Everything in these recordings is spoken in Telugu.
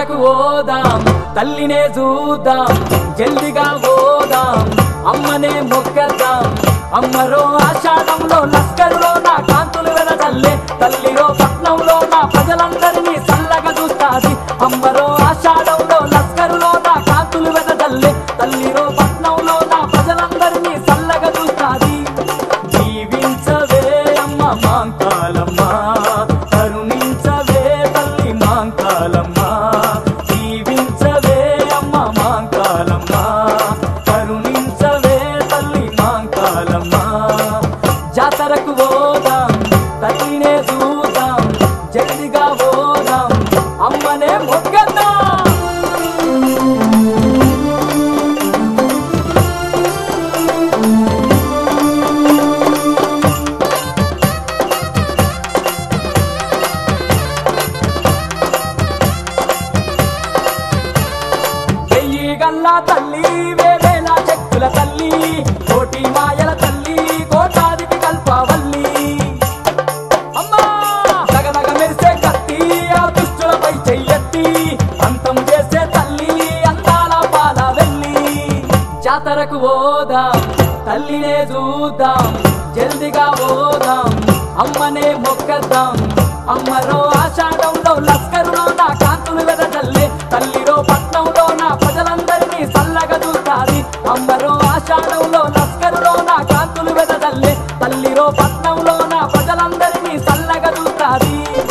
జాతరకు ఓదాం తల్లినే చూద్దాం జల్దిగా ఓదాం అమ్మనే మొక్కదాం అమ్మరో ఆషాఢంలో లస్కరులో నా కాంతులు వెనజల్లే తల్లిరో పట్నంలో నా ప్రజలందరినీ చల్లగా చూస్తాది అమ్మరో ఆషాఢంలో లస్కరులో నా కాంతులు వెనజల్లే తల్లిరో పట్నంలో నా ప్రజలందరినీ చల్లగా చూస్తాది జీవించవే అమ్మ మాంకాలమ్మ కరుణించవే తల్లి మాంకాలమ్మ జీవించవే అమ్మ మాంకాలమ్మ కరుణించవే తల్లి మాంకాలమ్మ జాతరకు పోదాం తల్లినే చూద్దాం జల్దిగా పోదాం అమ్మనే మొక్కదాం వెయ్యి గల్లా తల్లి వేవేల శక్తుల తల్లి కోటి మాయల తల్లి కోటాదికి కల్పవల్లి అమ్మా దగదగ మెరిసే కత్తి ఆ దుష్టులపై చెయ్యెత్తి అంతం చేసే తల్లి అందాల పాల వెళ్ళి జాతరకు పోదాం తల్లినే చూద్దాం జల్దిగా పోదాం అమ్మనే మొక్కదాం అమ్మరో ఆషాఢంలో లస్కరులో నా కాంతులు వెదజల్లే తల్లిరో పట్నంలో నా ప్రజలందరినీ చల్లగా చూస్తాది అమ్మరో ఆషాఢంలో లస్కరులో నా కాంతులు వెదజల్లే తల్లిరో పట్నంలో నా ప్రజలందరినీ చల్లగా చూస్తాది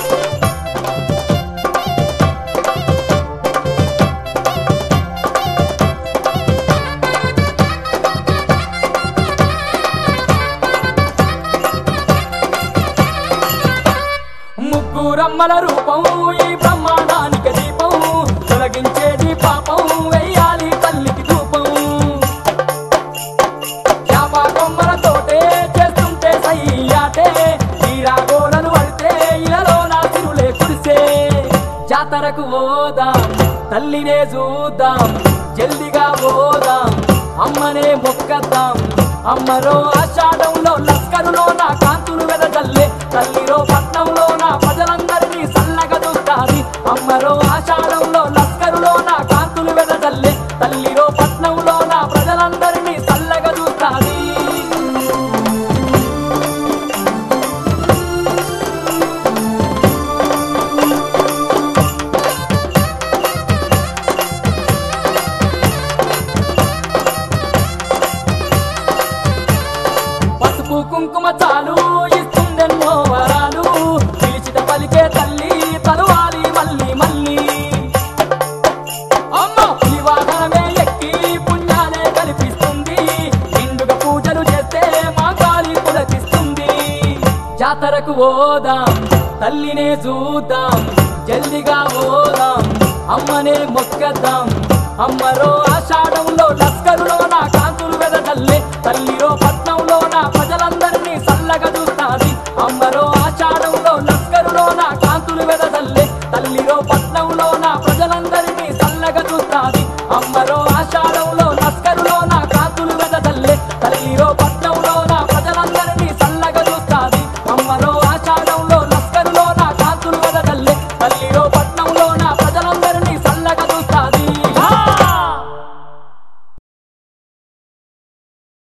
ముగ్గురమ్మల రూపం ఈ బ్రహ్మాండానికి దీపం తొలగించేది పాపం వెయ్యాలి తల్లికి ధూపం యాప కొమ్మలతోటే చేస్తుంటే సయ్యాటే ఈరాగోలను పడితే ఇలలో నా తిరులే కురిసే జాతరకు పోదాం తల్లినే చూద్దాం జల్దిగా పోదాం అమ్మనే మొక్కదాం అమ్మరో ఆషాఢంలో లస్కరులో నా కాంతులు వెదజల్లే తల్లిరో పట్నంలో నా ప్రజలందరినీ సల్లగా చూస్తాది అమ్మరో ఆషాఢంలో లస్కరులో నా కాంతులు వెదజల్లే తల్లిరో పట్నంలో నా ప్రజలందరినీ చల్లగా చూస్తాది పసుపు కుంకుమ చాలు ఇస్తుందెన్నో వరాలు పిలిచిట పలికే తల్లి తలువాలి మళ్ళీ మళ్ళీ అమ్మ పులి వాహనమే ఎక్కి పుణ్యాలే కల్పిస్తుంది నిండుగా పూజలు చేస్తే మా కాలి పులకిస్తుంది జాతరకు పోదాం తల్లినే చూద్దాం జల్దిగా పోదాం అమ్మనే మొక్కదాం అమ్మరో ఆషాఢంలో లస్కరులో నా